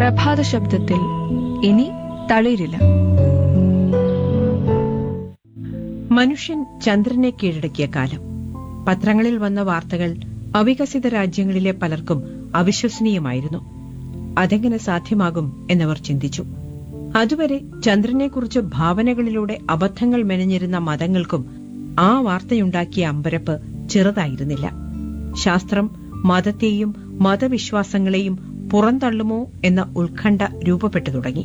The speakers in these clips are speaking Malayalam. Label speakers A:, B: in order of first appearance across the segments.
A: പ്രഭാത ശബ്ദത്തിൽ ഇനി തളിരില്ല
B: മനുഷ്യൻ ചന്ദ്രനെ കീഴടക്കിയ കാലം പത്രങ്ങളിൽ വന്ന വാർത്തകൾ അവികസിത രാജ്യങ്ങളിലെ പലർക്കും അവിശ്വസനീയമായിരുന്നു അതെങ്ങനെ സാധ്യമാകും എന്നവർ ചിന്തിച്ചു അതുവരെ ചന്ദ്രനെക്കുറിച്ച് ഭാവനകളിലൂടെ അബദ്ധങ്ങൾ മെനഞ്ഞിരുന്ന മതങ്ങൾക്കും ആ വാർത്തയുണ്ടാക്കിയ അമ്പരപ്പ് ചെറുതായിരുന്നില്ല ശാസ്ത്രം മതത്തെയും മതവിശ്വാസങ്ങളെയും പുറന്തള്ളുമോ എന്ന ഉത്കണ്ഠ രൂപപ്പെട്ടു തുടങ്ങി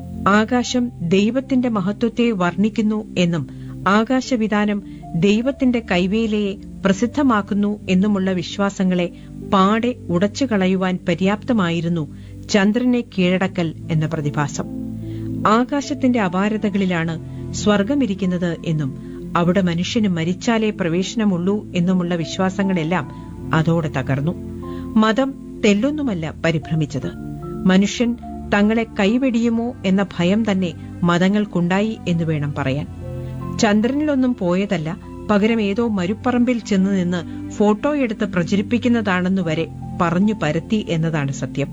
B: ആകാശം ദൈവത്തിന്റെ മഹത്വത്തെ വർണ്ണിക്കുന്നു എന്നും ആകാശവിധാനം ദൈവത്തിന്റെ കൈവേലയെ പ്രസിദ്ധമാക്കുന്നു എന്നുമുള്ള വിശ്വാസങ്ങളെ പാടെ ഉടച്ചു കളയുവാൻ പര്യാപ്തമായിരുന്നു ചന്ദ്രനെ കീഴടക്കൽ എന്ന പ്രതിഭാസം ആകാശത്തിന്റെ അപാരതകളിലാണ് സ്വർഗമിരിക്കുന്നത് എന്നും അവിടെ മനുഷ്യന് മരിച്ചാലേ പ്രവേശനമുള്ളൂ എന്നുമുള്ള വിശ്വാസങ്ങളെല്ലാം അതോടെ തകർന്നു മതം തെല്ലൊന്നുമല്ല പരിഭ്രമിച്ചത് മനുഷ്യൻ തങ്ങളെ കൈവെടിയുമോ എന്ന ഭയം തന്നെ മതങ്ങൾക്കുണ്ടായി എന്ന് വേണം പറയാൻ ചന്ദ്രനിലൊന്നും പോയതല്ല പകരം ഏതോ മരുപ്പറമ്പിൽ ചെന്ന് നിന്ന് ഫോട്ടോയെടുത്ത് പ്രചരിപ്പിക്കുന്നതാണെന്നു വരെ പറഞ്ഞു പരത്തി എന്നതാണ് സത്യം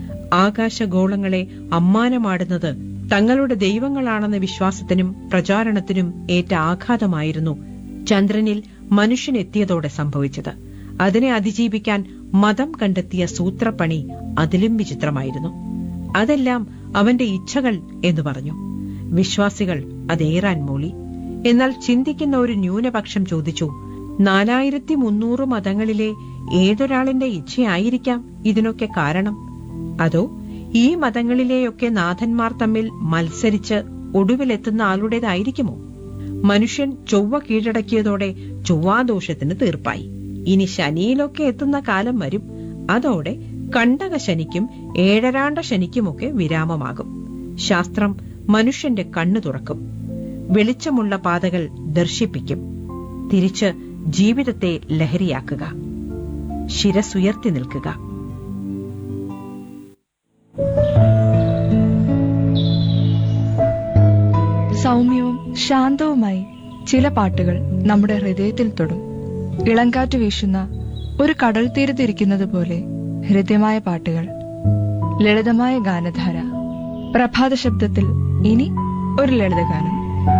B: ആകാശഗോളങ്ങളെ അമ്മാനമാടുന്നത് തങ്ങളുടെ ദൈവങ്ങളാണെന്ന വിശ്വാസത്തിനും പ്രചാരണത്തിനും ഏറ്റ ആഘാതമായിരുന്നു ചന്ദ്രനിൽ മനുഷ്യനെത്തിയതോടെ സംഭവിച്ചത് അതിനെ അതിജീവിക്കാൻ മതം കണ്ടെത്തിയ സൂത്രപ്പണി അതിലും വിചിത്രമായിരുന്നു അതെല്ലാം അവന്റെ ഇച്ഛകൾ എന്ന് പറഞ്ഞു വിശ്വാസികൾ അതേറാൻ മൂളി എന്നാൽ ചിന്തിക്കുന്ന ഒരു ന്യൂനപക്ഷം ചോദിച്ചു നാലായിരത്തി മുന്നൂറ് മതങ്ങളിലെ ഏതൊരാളിന്റെ ഇച്ഛയായിരിക്കാം ഇതിനൊക്കെ കാരണം അതോ ഈ മതങ്ങളിലെയൊക്കെ നാഥന്മാർ തമ്മിൽ മത്സരിച്ച് ഒടുവിലെത്തുന്ന ആളുടേതായിരിക്കുമോ മനുഷ്യൻ ചൊവ്വ കീഴടക്കിയതോടെ ചൊവ്വാദോഷത്തിന് തീർപ്പായി ഇനി ശനിയിലൊക്കെ എത്തുന്ന കാലം വരും അതോടെ കണ്ടക ശനിക്കും ഏഴരാണ്ട ശനിക്കുമൊക്കെ വിരാമമാകും ശാസ്ത്രം മനുഷ്യന്റെ കണ്ണു തുറക്കും വെളിച്ചമുള്ള പാതകൾ ദർശിപ്പിക്കും തിരിച്ച് ജീവിതത്തെ ലഹരിയാക്കുക ശിരസുയർത്തി നിൽക്കുക
A: സൗമ്യവും ശാന്തവുമായി ചില പാട്ടുകൾ നമ്മുടെ ഹൃദയത്തിൽ തൊടും ഇളങ്കാറ്റ് വീശുന്ന ഒരു കടൽ തീരത്തിരിക്കുന്നത് പോലെ ഹൃദ്യമായ പാട്ടുകൾ ലളിതമായ ഗാനധാര പ്രഭാത ശബ്ദത്തിൽ ഇനി ഒരു ലളിതഗാനം